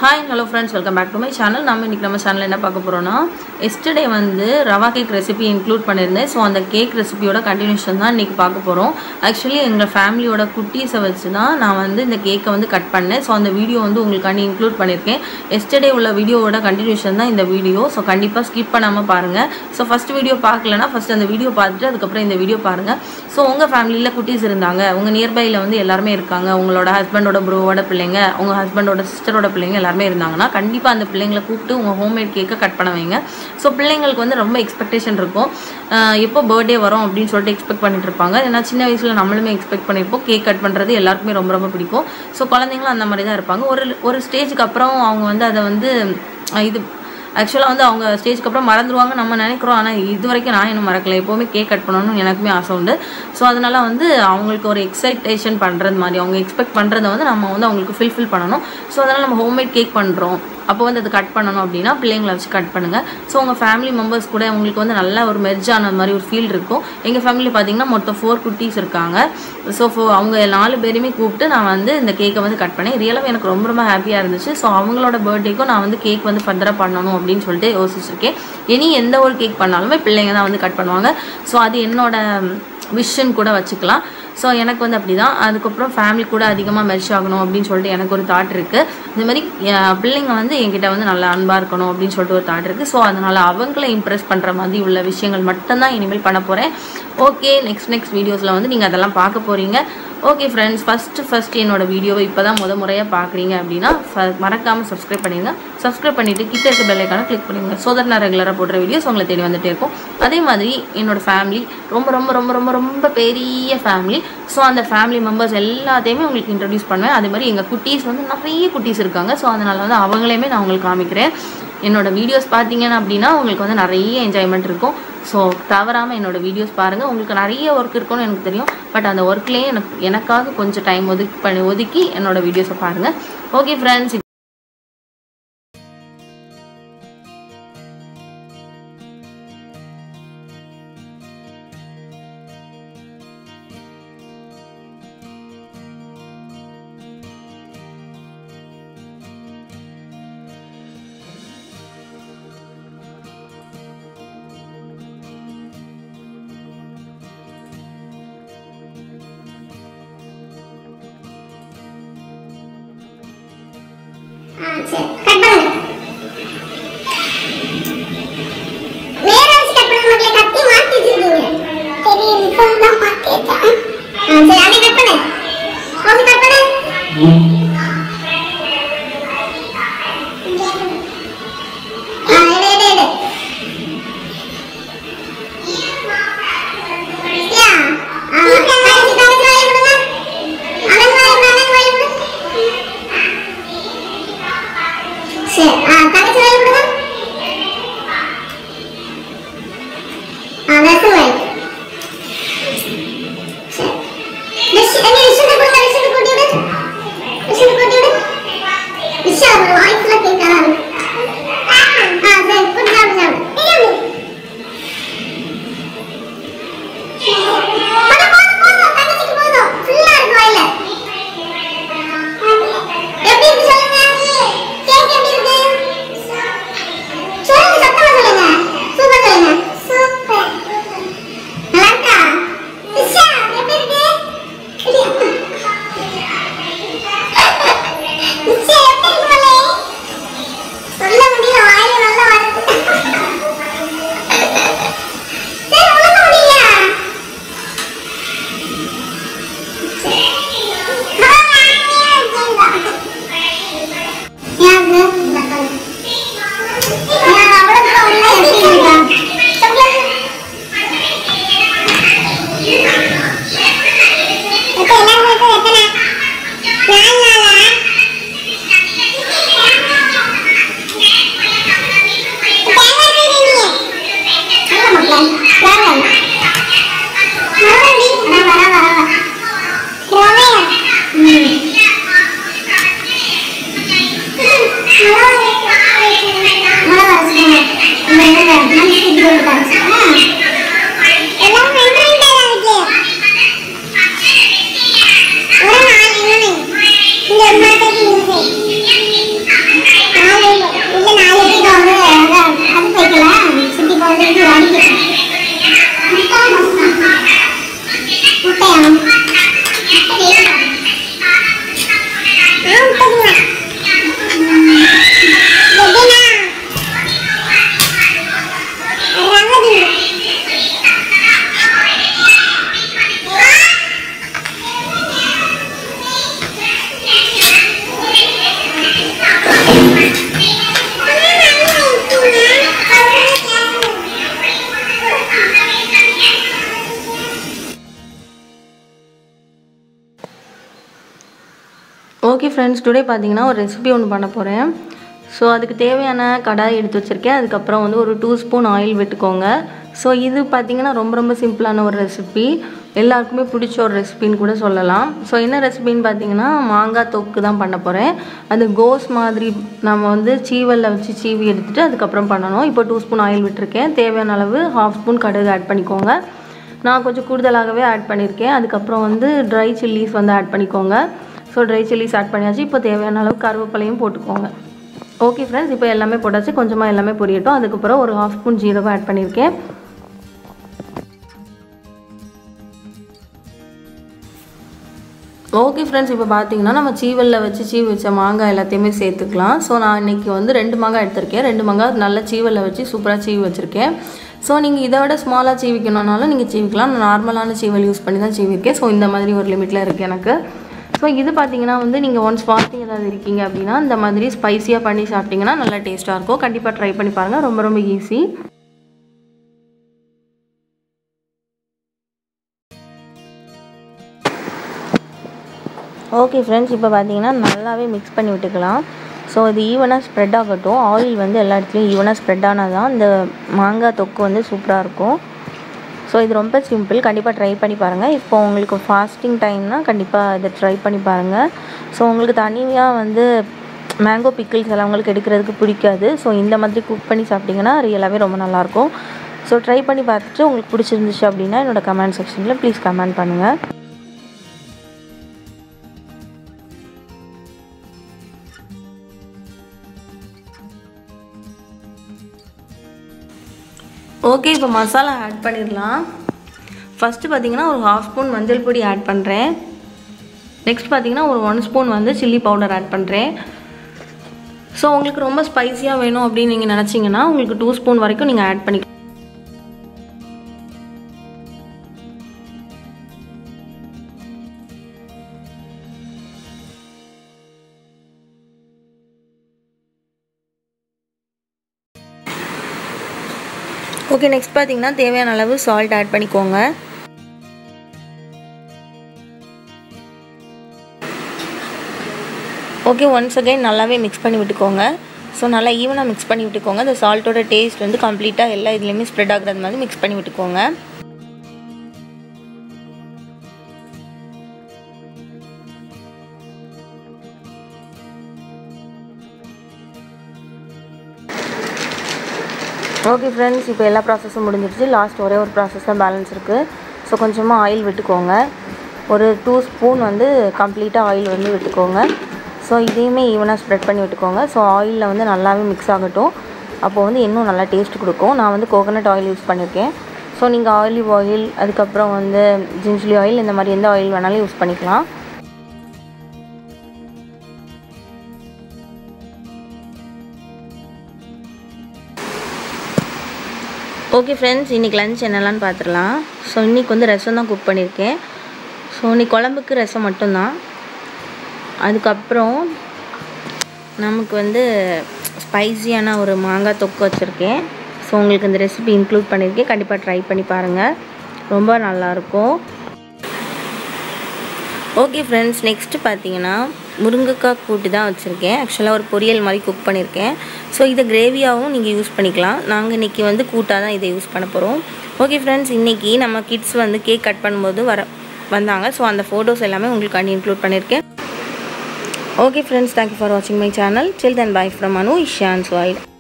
Hi hello friends welcome back to my channel நம்ம இன்றைக்கி நம்ம சேனலில் என்ன பார்க்க போகிறோன்னா எஸ்டர்டே வந்து ரவா கேக் ரெசிபி இன்க்ளூட் பண்ணியிருந்தேன் ஸோ அந்த கேக் ரெசிபியோட கண்டினியூஷன் தான் இன்றைக்கி பார்க்க போகிறோம் ஆக்சுவலி எங்கள் ஃபேமிலியோட குட்டீஸை வச்சு தான் நான் வந்து இந்த கேக்கை வந்து கட் பண்ணேன் ஸோ அந்த வீடியோ வந்து உங்களுக்காண்டி இன்க்ளூட் பண்ணியிருக்கேன் எஸ்டர்டே உள்ள வீடியோவோட கண்டினியூஷன் தான் இந்த வீடியோ ஸோ கண்டிப்பாக ஸ்கிப் பண்ணாமல் பாருங்கள் ஸோ ஃபஸ்ட் வீடியோ பார்க்கலனா ஃபஸ்ட் அந்த வீடியோ பார்த்துட்டு அதுக்கப்புறம் இந்த வீடியோ பாருங்கள் ஸோ உங்கள் ஃபேமிலியில் குட்டீஸ் இருந்தாங்க உங்கள் நியர்பையில் வந்து எல்லாருமே இருக்காங்க உங்களோட ஹஸ்பண்டோட ப்ரோவோட பிள்ளைங்க உங்கள் ஹஸ்பண்டோட சிஸ்டரோட பிள்ளைங்க எல்லாருமே இருந்தாங்கன்னா கண்டிப்பாக அந்த பிள்ளைங்களை கூப்பிட்டு உங்கள் ஹோம்மேட் கேக்கை கட் பண்ண வைங்க ஸோ பிள்ளைங்களுக்கு வந்து ரொம்ப எக்ஸ்பெக்டேஷன் இருக்கும் ஆஹ் எப்போ பர்த்டே வரும் அப்படின்னு சொல்லிட்டு எக்ஸ்பெக்ட் பண்ணிட்டு இருப்பாங்க ஏன்னா சின்ன வயசில் நம்மளுமே எக்ஸ்பெக்ட் பண்ணியிருப்போம் கேக் கட் பண்ணுறது எல்லாருக்குமே ரொம்ப ரொம்ப பிடிக்கும் ஸோ குழந்தைங்களும் அந்த மாதிரி தான் இருப்பாங்க ஒரு ஒரு ஸ்டேஜுக்கு அப்புறம் அவங்க வந்து அதை வந்து ஆஹ் இது ஆக்சுவலாக வந்து அவங்க ஸ்டேஜ்க்கு அப்புறம் மறந்துடுவாங்க நம்ம நினைக்கிறோம் ஆனால் இது வரைக்கும் நான் இன்னும் மறக்கல எப்போவுமே கேக் கட் பண்ணணும்னு எனக்குமே ஆசை உண்டு ஸோ அதனால வந்து அவங்களுக்கு ஒரு எக்ஸைட்டேஷன் பண்ணுறது மாதிரி அவங்க எக்ஸ்பெக்ட் பண்ணுறதை வந்து நம்ம வந்து அவங்களுக்கு ஃபில்ஃபில் பண்ணணும் ஸோ அதனால் நம்ம ஹோம்மேட் கேக் பண்ணுறோம் அப்போ வந்து அது கட் பண்ணணும் அப்படின்னா பிள்ளைங்களை வச்சு கட் பண்ணுங்கள் ஸோ உங்கள் ஃபேமிலி மெம்பர்ஸ் கூட உங்களுக்கு வந்து நல்ல ஒரு மெர்ஜ் ஆன மாதிரி ஒரு ஃபீல் இருக்கும் எங்கள் ஃபேமிலியில் பார்த்தீங்கன்னா மொத்தம் ஃபோர் குட்டீஸ் இருக்காங்க ஸோ ஃபோ அவங்க நாலு பேருமே கூப்பிட்டு நான் வந்து இந்த கேக்கை வந்து கட் பண்ணேன் ரியலாக எனக்கு ரொம்ப ரொம்ப ஹாப்பியாக இருந்துச்சு ஸோ அவங்களோட பர்த்டேக்கும் நான் வந்து கேக் வந்து ஃபர்தராக பண்ணணும் அப்படின்னு சொல்லிட்டு யோசிச்சிருக்கேன் இனி எந்த ஒரு கேக் பண்ணாலுமே பிள்ளைங்க தான் வந்து கட் பண்ணுவாங்க ஸோ அது என்னோட விஷன் கூட வச்சுக்கலாம் ஸோ எனக்கு வந்து அப்படி தான் அதுக்கப்புறம் ஃபேமிலி கூட அதிகமாக மெர்ச் ஆகணும் அப்படின்னு சொல்லிட்டு எனக்கு ஒரு தாட் இருக்குது இந்த மாதிரி என் பிள்ளைங்க வந்து என்கிட்ட வந்து நல்லா அன்பாக இருக்கணும் அப்படின்னு சொல்லிட்டு ஒரு தாட் இருக்குது ஸோ அதனால் அவங்கள இம்ப்ரெஸ் பண்ணுற மாதிரி உள்ள விஷயங்கள் மட்டும்தான் இனிமேல் பண்ண போகிறேன் ஓகே நெக்ஸ்ட் நெக்ஸ்ட் வீடியோஸில் வந்து நீங்கள் அதெல்லாம் பார்க்க போகிறீங்க ஓகே ஃப்ரெண்ட்ஸ் ஃபஸ்ட்டு ஃபஸ்ட் என்னோட வீடியோவை இப்போ தான் முத முறையாக பார்க்குறீங்க அப்படின்னா மறக்காமல் சப்ஸ்கிரைப் பண்ணிடுங்க சப்ஸ்கிரைப் பண்ணிவிட்டு கிட்ட இருக்க பெல்லைக்கான கிளிக் பண்ணிடுங்க ஸோ தட் நான் ரெகுலராக போடுற வீடியோஸ் உங்களை தேடி வந்துட்டே இருக்கும் அதே மாதிரி என்னோட ஃபேமிலி ரொம்ப ரொம்ப ரொம்ப ரொம்ப ரொம்ப பெரிய ஃபேமிலி ஸோ அந்த ஃபேமிலி மெம்பர்ஸ் எல்லாத்தையுமே உங்களுக்கு இன்ட்ரடியூஸ் பண்ணுவேன் அதே மாதிரி எங்கள் குட்டீஸ் வந்து நிறைய குட்டீஸ் இருக்காங்க ஸோ அதனால் வந்து அவங்களையுமே நான் உங்களுக்கு காமிக்கிறேன் என்னோட வீடியோஸ் பார்த்தீங்கன்னா அப்படின்னா உங்களுக்கு வந்து நிறைய என்ஜாய்மெண்ட் இருக்கும் ஸோ தவறாமல் என்னோட வீடியோஸ் பாருங்கள் உங்களுக்கு நிறைய ஒர்க் இருக்கும்னு எனக்கு தெரியும் பட் அந்த ஒர்க்லேயே எனக்கு எனக்காக கொஞ்சம் டைம் ஒதுக்கி பண்ணி ஒதுக்கி என்னோட வீடியோஸை பாருங்கள் ஓகே ஃப்ரெண்ட்ஸ் ஆ, சரி. கட் பண்ணுங்க. நேரா வச்சு கட் பண்ண மாட்டல, கத்தி மாத்தி வச்சிருக்கீங்க. சரி, இப்பதான் மாத்தி வச்சேன். ஆ, சரி, அப்படியே கட் பண்ணு. ஓகே, கட் பண்ணு. ஆ, எடு, எடு, எடு. யா, ஆ, தங்கச்சி, தங்கச்சி வாயை கொடுங்க. அண்ணன் வாயை கொடு, அண்ணன் வாயை கொடு. சரி ஆ தங்கச்சி வாங்கி கொடுங்க ஆ நெசு வாங்கி சரி விஷ் என்ன விஷயத்தை கொடுங்க விஷயத்தை கூட்டி விடு விஷயத்தை கூட்டி விடு விஷயம் அவர் வாய்ஸ்ல கேட்கறாரு ஆ சரி கூட்டி சாப்பிடு சாப்பிடு போதும், போதும், போதும். தங்கச்சிக்கு போதும். full ஆ இருக்கு வாயில. எப்படி இருக்கு சொல்லுங்க கேக் எப்படி இருக்கு சொல்லுங்க சத்தமா சொல்லுங்க சூப்பர் சொல்லுங்க சூப்பர் நல்லா இருக்கா இஷா எப்படி இருக்கு இஷா எப்படி இருக்கு மலே சொல்ல முடியல வாயில நல்லா வருது சரி உனக்கு முடியலையா எல்லாம் ஃப்ரெண்ட்ஸ் டுடே பார்த்தீங்கன்னா ஒரு ரெசிபி ஒன்று பண்ண போகிறேன் ஸோ அதுக்கு தேவையான கடாய் எடுத்து வச்சுருக்கேன் அதுக்கப்புறம் வந்து ஒரு டூ ஸ்பூன் ஆயில் விட்டுக்கோங்க ஸோ இது பார்த்தீங்கன்னா ரொம்ப ரொம்ப சிம்பிளான ஒரு ரெசிபி எல்லாருக்குமே பிடிச்ச ஒரு ரெசிபின்னு கூட சொல்லலாம் ஸோ என்ன ரெசிபின்னு பார்த்தீங்கன்னா மாங்காய் தொக்கு தான் பண்ண போகிறேன் அது கோஸ் மாதிரி நம்ம வந்து சீவலில் வச்சு சீவி எடுத்துகிட்டு அதுக்கப்புறம் பண்ணணும் இப்போ டூ ஸ்பூன் ஆயில் விட்டுருக்கேன் தேவையான அளவு ஹாஃப் ஸ்பூன் கடுகு ஆட் பண்ணிக்கோங்க நான் கொஞ்சம் கூடுதலாகவே ஆட் பண்ணியிருக்கேன் அதுக்கப்புறம் வந்து ட்ரை சில்லிஸ் வந்து ஆட் பண்ணிக்கோங்க ஸோ ட்ரை சில்லிஸ் ஆட் பண்ணியாச்சு இப்போ தேவையான அளவு கருவேப்பிலையும் போட்டுக்கோங்க ஓகே ஃப்ரெண்ட்ஸ் இப்போ எல்லாமே போட்டாச்சு கொஞ்சமாக எல்லாமே பொரியட்டும் அதுக்கப்புறம் ஒரு ஹாஃப் ஸ்பூன் ஜீரகம் ஆட் பண்ணியிருக்கேன் ஓகே ஃப்ரெண்ட்ஸ் இப்போ பார்த்தீங்கன்னா நம்ம சீவலில் வச்சு சீவி வச்ச மாங்காய் எல்லாத்தையுமே சேர்த்துக்கலாம் ஸோ நான் இன்றைக்கி வந்து ரெண்டு மாங்காய் எடுத்திருக்கேன் ரெண்டு மாங்காய் நல்லா சீவலில் வச்சு சூப்பராக சீவி வச்சுருக்கேன் ஸோ நீங்கள் இதை விட ஸ்மாலாக சீவிக்கணுன்னாலும் நீங்கள் சீவிக்கலாம் நான் நார்மலான சீவல் யூஸ் பண்ணி தான் சீவிருக்கேன் ஸோ இந்த மாதிரி ஒரு லிமிட்டில் இருக்குது எனக்கு ஸோ இது பார்த்தீங்கன்னா வந்து நீங்கள் ஒன்ஸ் ஃபாஸ்டிங் ஏதாவது இருக்கீங்க அப்படின்னா இந்த மாதிரி ஸ்பைஸியாக பண்ணி சாப்பிட்டிங்கன்னா நல்லா டேஸ்ட்டாக இருக்கும் கண்டிப்பாக ட்ரை பண்ணி பாருங்கள் ரொம்ப ரொம்ப ஈஸி ஓகே ஃப்ரெண்ட்ஸ் இப்போ பார்த்தீங்கன்னா நல்லாவே மிக்ஸ் பண்ணி விட்டுக்கலாம் ஸோ இது ஈவனாக ஸ்ப்ரெட் ஆகட்டும் ஆயில் வந்து எல்லா இடத்துலையும் ஈவனாக ஸ்ப்ரெட் ஆனால் தான் இந்த மாங்காய் தொக்கு வந்து சூப்பராக இருக்கும் ஸோ இது ரொம்ப சிம்பிள் கண்டிப்பாக ட்ரை பண்ணி பாருங்கள் இப்போ உங்களுக்கு ஃபாஸ்டிங் டைம்னா கண்டிப்பாக இதை ட்ரை பண்ணி பாருங்கள் ஸோ உங்களுக்கு தனியாக வந்து மேங்கோ பிக்கிள்ஸ் எல்லாம் உங்களுக்கு எடுக்கிறதுக்கு பிடிக்காது ஸோ இந்த மாதிரி குக் பண்ணி சாப்பிட்டிங்கன்னா ரியலாகவே ரொம்ப நல்லாயிருக்கும் ஸோ ட்ரை பண்ணி பார்த்துட்டு உங்களுக்கு பிடிச்சிருந்துச்சு அப்படின்னா என்னோடய கமெண்ட் செக்ஷனில் ப்ளீஸ் கமெண்ட் பண்ணுங்கள் ஓகே இப்போ மசாலா ஆட் பண்ணிடலாம் ஃபஸ்ட்டு பார்த்தீங்கன்னா ஒரு ஹாஃப் ஸ்பூன் மஞ்சள் பொடி ஆட் பண்ணுறேன் நெக்ஸ்ட் பார்த்தீங்கன்னா ஒரு ஒன் ஸ்பூன் வந்து சில்லி பவுடர் ஆட் பண்ணுறேன் ஸோ உங்களுக்கு ரொம்ப ஸ்பைஸியாக வேணும் அப்படின்னு நீங்கள் நினச்சிங்கன்னா உங்களுக்கு டூ ஸ்பூன் வரைக்கும் நீங்கள் ஆட் பண்ணி ஓகே நெக்ஸ்ட் பார்த்தீங்கன்னா தேவையான அளவு சால்ட் ஆட் பண்ணிக்கோங்க ஓகே ஒன்ஸ் அகைன் நல்லாவே மிக்ஸ் பண்ணி விட்டுக்கோங்க ஸோ நல்லா ஈவனாக மிக்ஸ் பண்ணி விட்டுக்கோங்க அந்த சால்ட்டோட டேஸ்ட் வந்து கம்ப்ளீட்டாக எல்லா இதுலேயுமே ஸ்ப்ரெட் ஆகுறது மாதிரி மிக்ஸ் பண்ணி விட்டுக்கோங்க ஓகே ஃப்ரெண்ட்ஸ் இப்போ எல்லா ப்ராசஸும் முடிஞ்சிருச்சு லாஸ்ட் ஒரே ஒரு ப்ராசஸ் தான் பேலன்ஸ் இருக்குது ஸோ கொஞ்சமாக ஆயில் விட்டுக்கோங்க ஒரு டூ ஸ்பூன் வந்து கம்ப்ளீட்டாக ஆயில் வந்து விட்டுக்கோங்க ஸோ இதையுமே ஈவனாக ஸ்ப்ரெட் பண்ணி விட்டுக்கோங்க ஸோ ஆயிலில் வந்து நல்லாவே மிக்ஸ் ஆகட்டும் அப்போது வந்து இன்னும் நல்லா டேஸ்ட் கொடுக்கும் நான் வந்து கோகோனட் ஆயில் யூஸ் பண்ணியிருக்கேன் ஸோ நீங்கள் ஆலிவ் ஆயில் அதுக்கப்புறம் வந்து ஜின்ஜிலி ஆயில் இந்த மாதிரி எந்த ஆயில் வேணாலும் யூஸ் பண்ணிக்கலாம் ஓகே ஃப்ரெண்ட்ஸ் இன்றைக்கி லஞ்ச் என்னெல்லாம்னு பார்த்துடலாம் ஸோ இன்றைக்கி வந்து ரசம் தான் குக் பண்ணியிருக்கேன் ஸோ இன்னைக்கு குழம்புக்கு ரசம் மட்டும்தான் அதுக்கப்புறம் நமக்கு வந்து ஸ்பைஸியான ஒரு மாங்காய் தொக்கு வச்சுருக்கேன் ஸோ உங்களுக்கு இந்த ரெசிபி இன்க்ளூட் பண்ணியிருக்கேன் கண்டிப்பாக ட்ரை பண்ணி பாருங்கள் ரொம்ப நல்லாயிருக்கும் ஓகே ஃப்ரெண்ட்ஸ் நெக்ஸ்ட்டு பார்த்தீங்கன்னா முருங்கைக்காய் கூட்டு தான் வச்சுருக்கேன் ஆக்சுவலாக ஒரு பொரியல் மாதிரி குக் பண்ணியிருக்கேன் ஸோ இதை கிரேவியாகவும் நீங்கள் யூஸ் பண்ணிக்கலாம் நாங்கள் இன்றைக்கி வந்து கூட்டாக தான் இதை யூஸ் பண்ண போகிறோம் ஓகே ஃப்ரெண்ட்ஸ் இன்றைக்கி நம்ம கிட்ஸ் வந்து கேக் கட் பண்ணும்போது வர வந்தாங்க ஸோ அந்த ஃபோட்டோஸ் எல்லாமே உங்களுக்கு இன்க்ளூட் பண்ணியிருக்கேன் ஓகே ஃப்ரெண்ட்ஸ் தேங்க்யூ ஃபார் வாட்சிங் my channel till then bye from Anu Ishaan's white